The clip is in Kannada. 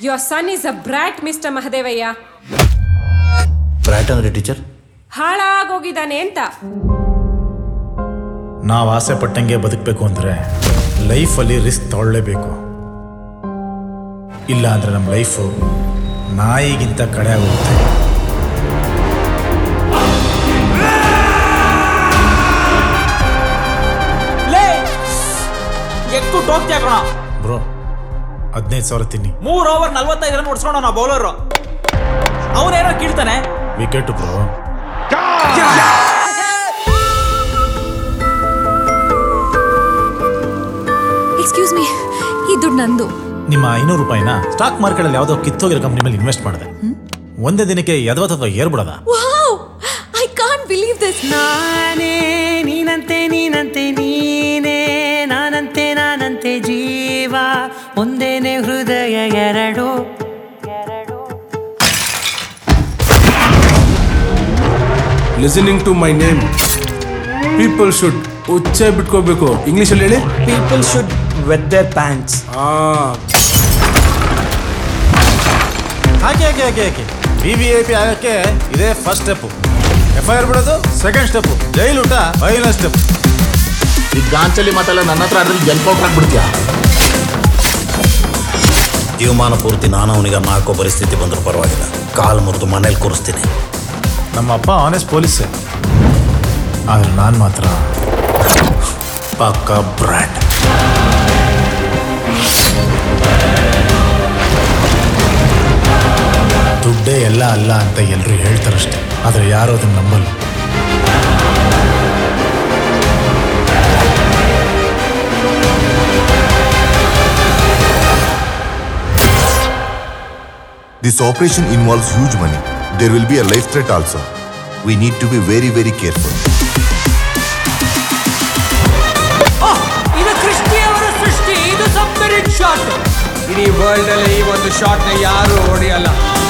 Your son is a brat mister Mahadevaiah brat ಅಂದ್ರೆ ಟೀಚರ್ ಹಾಳಾಗೋಗಿದ್ದಾನೆ ಅಂತ ನಾವು ಆಸೆ ಪಟ್ಟಂಗೆ ಬದುಕಬೇಕು ಅಂದರೆ ಲೈಫಲ್ಲಿ ರಿಸ್ಕ್ ತಗೊಳ್ಳೇಬೇಕು ಇಲ್ಲ ಅಂದರೆ ನಮ್ಮ ಲೈಫು ನಾಯಿಗಿಂತ ಕಡೆ ಆಗುತ್ತೆ ಲೇ ಎಕ್ಕು ಹೋಗ್ತೀಯ ಕಣ ಬ್ರೋ ಹದಿನೈದು ಸಾವಿರ ತಿನ್ನಿ ಮೂರ್ ಓವರ್ ನಲ್ವತ್ತೈದು ರನ್ ಹೊಡ್ಸ್ಕೊಂಡು ನಾ ಬೌಲರು ಅವನೇನೋ ಕೀಳ್ತಾನೆ ವಿಕೆಟ್ ಬ್ರೋ ಎಕ್ಸ್ಕ್ಯೂಸ್ ಮೀ ಈ ದುಡ್ಡು ನಂದು ನಿಮ್ಮ ಐನೂರು ರೂಪಾಯಿನ ಸ್ಟಾಕ್ ಮಾರ್ಕೆಟಲ್ಲಿ ಯಾವುದೋ ಕಿತ್ತೋಗಿರೋ ಕಂಪ್ನಿ ಮೇಲೆ ಇನ್ವೆಸ್ಟ್ ಮಾಡಿದೆ ಒಂದೇ ದಿನಕ್ಕೆ ಯದವತ್ತವ ಏರ್ಬಿಡದ wow I can't believe this ನಾನೇ ನೀನಂತೆ ನೀನಂತೆ ನೀನೇ ನಾನಂತೆ ನಾನಂತೆ ಜೀವ ಒಂದೇನೆ ಹೃದಯ ಎರಡು listening to my name people should ಉಚ್ಚೆ ಬಿಟ್ಕೋಬೇಕು ಇಂಗ್ಲೀಷಲ್ಲಿ ಹೇಳಿ people should wet their pants ಆ ಹಾಗೆ ಹಾಗೆ ಹಾಗೆ ಹಾಗೆ ವಿ ವಿ ಐ ಪಿ ಆಗಕ್ಕೆ ಇದೇ first step F I R ಬಿಡೋದು ಸೆಕೆಂಡ್ ಸ್ಟೆಪ್ಪು ಜೈಲ್ ಊಟ ಫೈನಲ್ ಸ್ಟೆಪ್ ಈ ಗಾಂಚಲಿ ಮಾತೆಲ್ಲ ನನ್ನ ಹತ್ರ ಅದ್ರಲ್ಲಿ ಎನ್ಕೌಂಟರ್ ಆಗ್ಬಿಡ್ತೀಯ ಜೀವಮಾನ ಪೂರ್ತಿ ನಾನು ಅವನಿಗೆ ಅನ್ನ ಹಾಕೋ ಪರಿಸ್ಥಿತಿ ಬಂದರೂ ಪರವಾಗಿಲ್ಲ ಕಾಲು ಮುರಿದು ಮನೇಲಿ ಕೂರಿಸ್ತೀನಿ ನಮ್ಮ ಅಪ್ಪ ಆನೆಸ್ಟ್ ಪೊಲೀಸೇ ಆದ್ರೆ ನಾನು ಮಾತ್ರ ಪಕ್ಕ ಬ್ರ್ಯಾಂಡ್ ದುಡ್ಡೇ ಎಲ್ಲ ಅಲ್ಲ ಅಂತ ಎಲ್ಲರೂ ಹೇಳ್ತಾರಷ್ಟೆ ಆದರೆ ಯಾರು ಅದನ್ನ ನಂಬಲ್ಲ This operation involves huge money. There will be a life threat also. We need to be very, very careful. ಇದು ಕ್ರಿಸ್ಟಿಯವರ ಸೃಷ್ಟಿ ಇದು ಸಬ್ಮರಿನ್ ಶಾಟ್ ಇಡೀ ವರ್ಲ್ಡ್ ಅಲ್ಲಿ ಈ ಒಂದು ಶಾಟ್ ನ ಯಾರು ಹೊಡೆಯಲ್ಲ